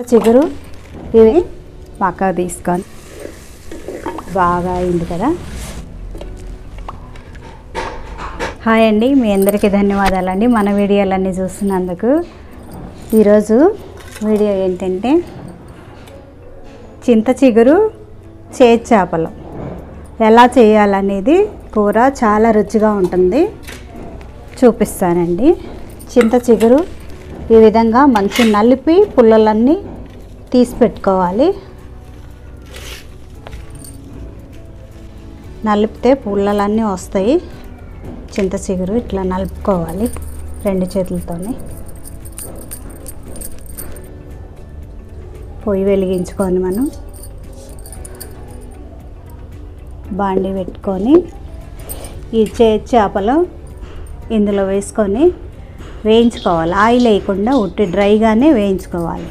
చిగురు ఇవి పక్కకు తీసుకొని బాగా అయింది కదా హాయ్ అండి మీ అందరికీ ధన్యవాదాలండి మన వీడియోలన్నీ చూస్తున్నందుకు ఈరోజు వీడియో ఏంటంటే చింత చిగురు చేతి చేపలు ఎలా చేయాలనేది కూర చాలా రుచిగా ఉంటుంది చూపిస్తానండి చింత చిగురు ఈ విధంగా మంచి నలిపి పుల్లలన్నీ తీసి పెట్టుకోవాలి నలిపితే పుల్లలన్నీ వస్తాయి చింత చిగురు ఇట్లా నలుపుకోవాలి రెండు చేతులతోని పొయ్యి వెలిగించుకొని మనం బాండి పెట్టుకొని ఈ చే చేపలు ఇందులో వేసుకొని వేయించుకోవాలి ఆయిల్ వేయకుండా ఉట్టి డ్రైగానే వేయించుకోవాలి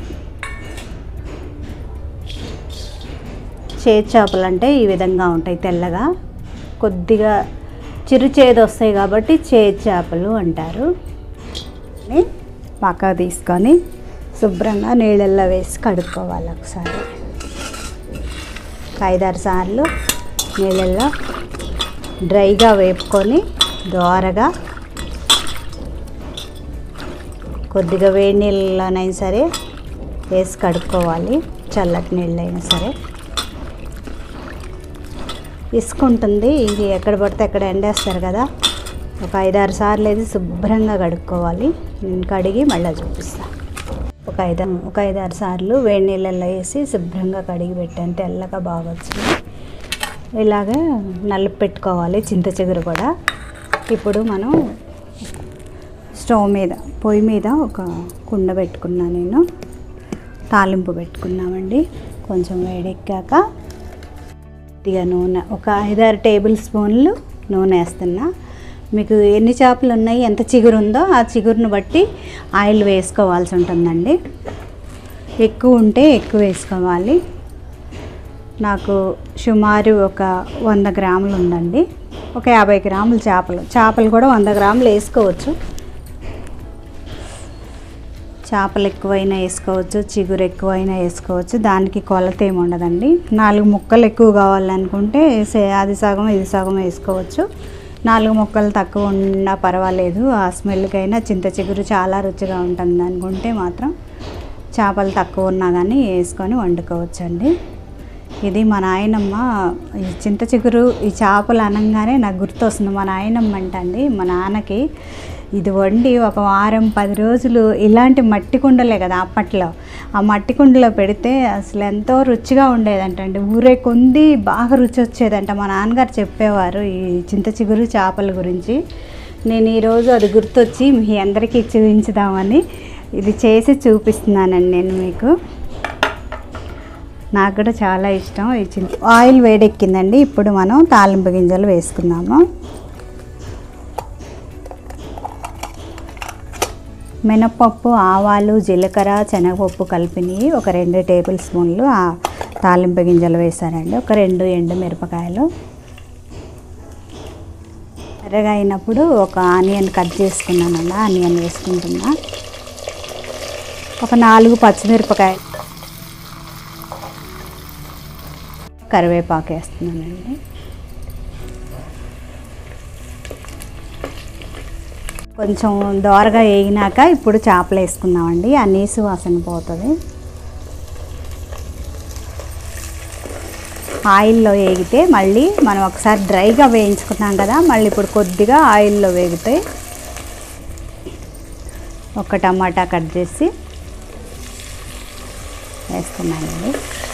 చేతి చేపలు అంటే ఈ విధంగా ఉంటాయి తెల్లగా కొద్దిగా చిరు చేదు వస్తాయి కాబట్టి చేతి చేపలు అంటారు ని పక్కకు తీసుకొని శుభ్రంగా నీళ్ళల్లో వేసి కడుక్కోవాలి ఒకసారి ఒక ఐదారు సార్లు నీళ్ళల్లో డ్రైగా వేపుకొని దోరగా కొద్దిగా వేడి నీళ్ళలోనైనా సరే వేసి కడుక్కోవాలి చల్లటి నీళ్ళైనా సరే ఇసుక ఉంటుంది ఇది ఎక్కడ పడితే అక్కడ ఎండేస్తారు కదా ఒక ఐదారు సార్లు అయితే శుభ్రంగా కడుక్కోవాలి నేను కడిగి మళ్ళీ చూపిస్తా ఒక ఐదు ఒక ఐదారు సార్లు వేడి నీళ్ళల్లో వేసి శుభ్రంగా కడిగి పెట్టాను తెల్లగా బాగా వచ్చింది ఇలాగా నలుపు పెట్టుకోవాలి చింత చిగురు కూడా ఇప్పుడు మనం స్టవ్ మీద పొయ్యి మీద ఒక కుండ పెట్టుకున్నా నేను తాలింపు పెట్టుకున్నామండి కొంచెం వేడెక్కాక కొద్దిగా నూనె ఒక ఐదారు టేబుల్ స్పూన్లు నూనె వేస్తున్నా మీకు ఎన్ని చేపలు ఉన్నాయి ఎంత చిగురు ఉందో ఆ చిగురుని బట్టి ఆయిల్ వేసుకోవాల్సి ఉంటుందండి ఎక్కువ ఉంటే ఎక్కువ వేసుకోవాలి నాకు సుమారు ఒక వంద గ్రాములు ఉందండి ఒక యాభై గ్రాములు చేపలు చేపలు కూడా వంద గ్రాములు వేసుకోవచ్చు చేపలు ఎక్కువైనా వేసుకోవచ్చు చిగురు ఎక్కువైనా వేసుకోవచ్చు దానికి కొలత ఏమి ఉండదండి నాలుగు ముక్కలు ఎక్కువ కావాలనుకుంటే సే- అది సగం ఇది సగం వేసుకోవచ్చు నాలుగు ముక్కలు తక్కువ ఉన్నా పర్వాలేదు ఆ స్మెల్కైనా చింత చిగురు చాలా రుచిగా ఉంటుంది అనుకుంటే మాత్రం చేపలు తక్కువ ఉన్నా కానీ వేసుకొని వండుకోవచ్చండి ఇది మా నాయనమ్మ ఈ చింత చిగురు ఈ చేపలు అనగానే నాకు గుర్తొస్తుంది మా నాయనమ్మ అంటండి మా నాన్నకి ఇది వండి ఒక వారం పది రోజులు ఇలాంటి మట్టి కుండలే కదా అప్పట్లో ఆ మట్టి కుండలో పెడితే అసలు ఎంతో రుచిగా ఉండేదంటండి ఊరే కొంది బాగా రుచి వచ్చేదంట మా నాన్నగారు చెప్పేవారు ఈ చింత చిగురు చేపల గురించి నేను ఈరోజు అది గుర్తొచ్చి మీ అందరికీ చూపించుదామని ఇది చేసి చూపిస్తున్నానండి నేను మీకు నాకు కూడా చాలా ఇష్టం ఈ చింత ఆయిల్ వేడెక్కిందండి ఇప్పుడు మనం తాలింపు గింజలు వేసుకుందాము మినపప్పు ఆవాలు జీలకర్ర శనగపప్పు కలిపినవి ఒక రెండు టేబుల్ స్పూన్లు ఆ తాలింపు గింజలు వేసానండి ఒక రెండు ఎండు మిరపకాయలు ఎర్రగా అయినప్పుడు ఒక ఆనియన్ కట్ చేసుకున్నానండి ఆనియన్ వేసుకుంటున్నా ఒక నాలుగు పచ్చిమిరపకాయలు కరివేపాకు వేస్తున్నానండి కొంచెం దోరగా వేగినాక ఇప్పుడు చేపలు వేసుకుందామండి ఆ నీసు వాసన పోతుంది ఆయిల్లో వేగితే మళ్ళీ మనం ఒకసారి డ్రైగా వేయించుకున్నాం కదా మళ్ళీ ఇప్పుడు కొద్దిగా ఆయిల్లో వేగితే ఒక టమాటా కట్ చేసి వేస్తున్నానండి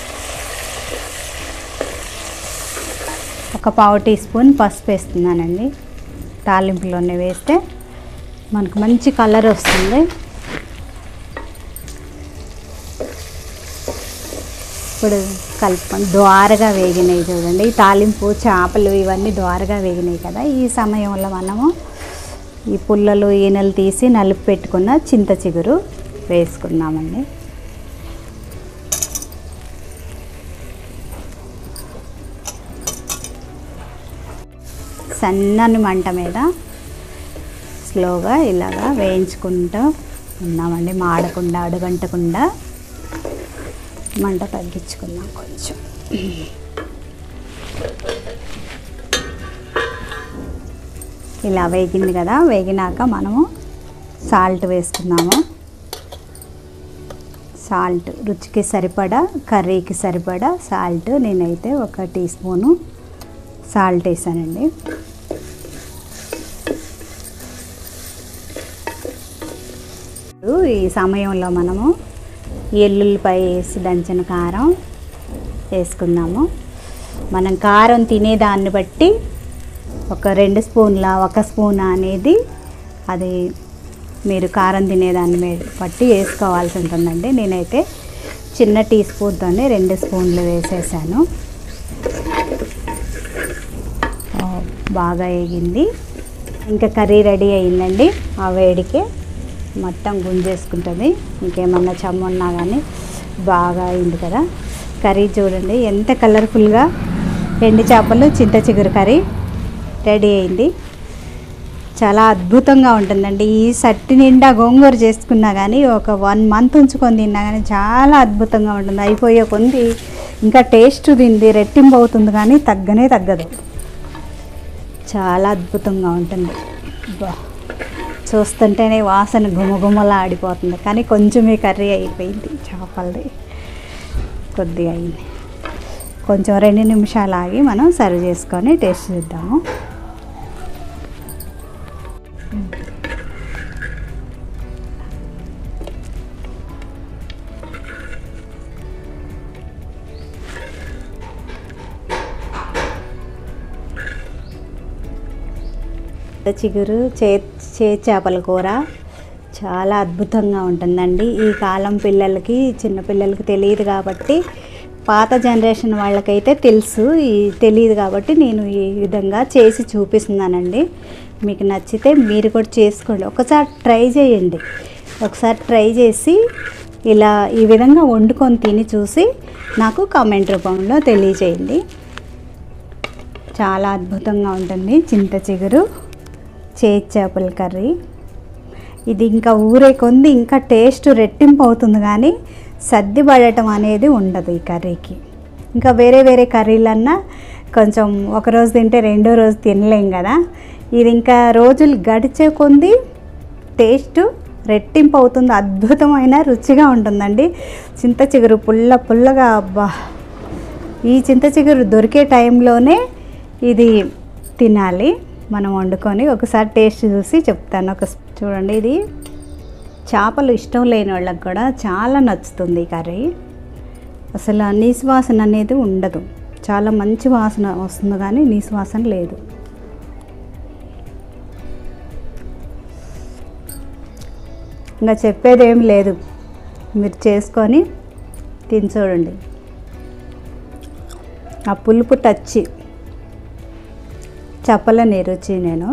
ఒక పావు టీ స్పూన్ పసుపు వేస్తున్నానండి తాలింపులోనే వేస్తే మనకు మంచి కలర్ వస్తుంది ఇప్పుడు కలుపుకొని ద్వారగా వేగినాయి చూడండి ఈ తాలింపు చేపలు ఇవన్నీ ద్వారగా వేగినాయి కదా ఈ సమయంలో మనము ఈ పుల్లలు ఈనెలు తీసి నలుపు పెట్టుకున్న చింత చిగురు వేసుకున్నామండి సన్నని మంట మీద స్లోగా ఇలాగా వేయించుకుంటూ ఉన్నామండి మాడకుండా అడుగంటకుండా మంట తగ్గించుకుందాం కొంచెం ఇలా వేగింది కదా వేగినాక మనము సాల్ట్ వేసుకుందాము సాల్ట్ రుచికి సరిపడా కర్రీకి సరిపడా సాల్ట్ నేనైతే ఒక టీ స్పూను సాల్ట్ వేసానండి ఈ సమయంలో మనము ఎల్లుల్లిపై వేసి దంచిన కారం వేసుకుందాము మనం కారం తినేదాన్ని బట్టి ఒక రెండు స్పూన్ల ఒక స్పూన్ అనేది అది మీరు కారం తినేదాన్ని మీద బట్టి వేసుకోవాల్సి ఉంటుందండి నేనైతే చిన్న టీ స్పూన్తోనే రెండు స్పూన్లు వేసేసాను ఆ, బాగా వేగింది ఇంకా కర్రీ రెడీ అయిందండి ఆ వేడికే మొత్తం గుంజేసుకుంటుంది ఇంకేమన్నా చెమ్మ ఉన్నా కానీ బాగా అయింది కదా కర్రీ చూడండి ఎంత కలర్ఫుల్గా ఎండు చేపలు చింత చిగురు కర్రీ రెడీ అయింది చాలా అద్భుతంగా ఉంటుందండి ఈ సట్టి నిండా గోంగూర చేసుకున్నా కానీ ఒక వన్ మంత్ ఉంచుకొని తిన్నా కానీ చాలా అద్భుతంగా ఉంటుంది అయిపోయే కొంది ఇంకా టేస్ట్ తింది రెట్టింపు అవుతుంది కానీ తగ్గనే తగ్గదు చాలా అద్భుతంగా ఉంటుంది బా చూస్తుంటేనే వాసన గుమగుమలా ఆడిపోతుంది కానీ కొంచెమే కర్రీ అయిపోయింది చేపలది కొద్దిగా అయింది కొంచెం రెండు నిమిషాలు ఆగి మనం సర్వ్ చేసుకొని టేస్ట్ చూద్దాము చిగురు చే చే చేపల కూర చాలా అద్భుతంగా ఉంటుందండి ఈ కాలం పిల్లలకి చిన్నపిల్లలకి తెలియదు కాబట్టి పాత జనరేషన్ వాళ్ళకైతే తెలుసు ఈ తెలియదు కాబట్టి నేను ఈ విధంగా చేసి చూపిస్తున్నానండి మీకు నచ్చితే మీరు కూడా చేసుకోండి ఒకసారి ట్రై చేయండి ఒకసారి ట్రై చేసి ఇలా ఈ విధంగా వండుకొని తిని చూసి నాకు కామెంట్ రూపంలో తెలియజేయండి చాలా అద్భుతంగా ఉంటుంది చింత చిగురు చేతి చేపల కర్రీ ఇది ఇంకా ఊరే కొంది ఇంకా టేస్ట్ రెట్టింపు అవుతుంది కానీ సర్ది పడటం అనేది ఉండదు ఈ కర్రీకి ఇంకా వేరే వేరే కర్రీలన్నా కొంచెం ఒక రోజు తింటే రెండో రోజు తినలేం కదా ఇది ఇంకా రోజులు గడిచే కొంది టేస్ట్ రెట్టింపు అవుతుంది అద్భుతమైన రుచిగా ఉంటుందండి చింత చిగురు పుల్ల పుల్లగా అబ్బా ఈ చింత చిగురు దొరికే టైంలోనే ఇది తినాలి మనం వండుకొని ఒకసారి టేస్ట్ చూసి చెప్తాను ఒక స్- చూడండి ఇది చేపలు ఇష్టం లేని వాళ్ళకి కూడా చాలా నచ్చుతుంది ఈ కర్రీ అసలు ఆ నీసు వాసన అనేది ఉండదు చాలా మంచి వాసన వస్తుంది కానీ నీసు వాసన లేదు ఇంకా చెప్పేది ఏం లేదు మీరు చేసుకొని తిని చూడండి ఆ పులుపు టచ్ చెప్పలేని రుచి నేను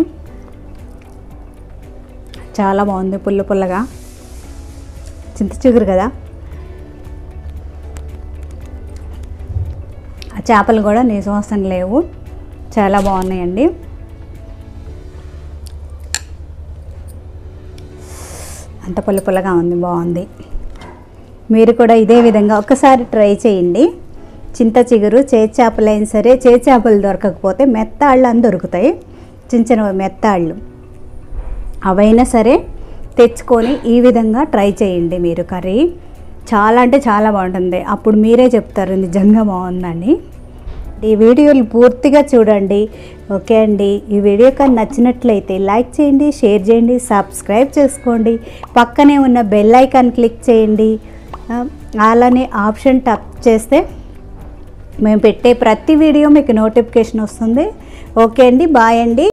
చాలా బాగుంది పుల్ల పుల్లగా చింత చిగురు కదా ఆ చేపలు కూడా నీసువాసన లేవు చాలా బాగున్నాయండి అంత పుల్ల పుల్లగా ఉంది బాగుంది మీరు కూడా ఇదే విధంగా ఒకసారి ట్రై చేయండి చింత చిగురు చేపలైనా సరే చేపలు దొరకకపోతే మెత్తాళ్ళు అని దొరుకుతాయి చిన్న చిన్న మెత్తాళ్ళు అవైనా సరే తెచ్చుకొని ఈ విధంగా ట్రై చేయండి మీరు కర్రీ చాలా అంటే చాలా బాగుంటుంది అప్పుడు మీరే చెప్తారు నిజంగా బాగుందని ఈ వీడియోలు పూర్తిగా చూడండి ఓకే అండి ఈ వీడియో కానీ నచ్చినట్లయితే లైక్ చేయండి షేర్ చేయండి సబ్స్క్రైబ్ చేసుకోండి పక్కనే ఉన్న బెల్ ఐకాన్ క్లిక్ చేయండి ఆ, అలానే ఆప్షన్ టప్ చేస్తే మేము పెట్టే ప్రతి వీడియో మీకు నోటిఫికేషన్ వస్తుంది ఓకే అండి బాయ్ అండి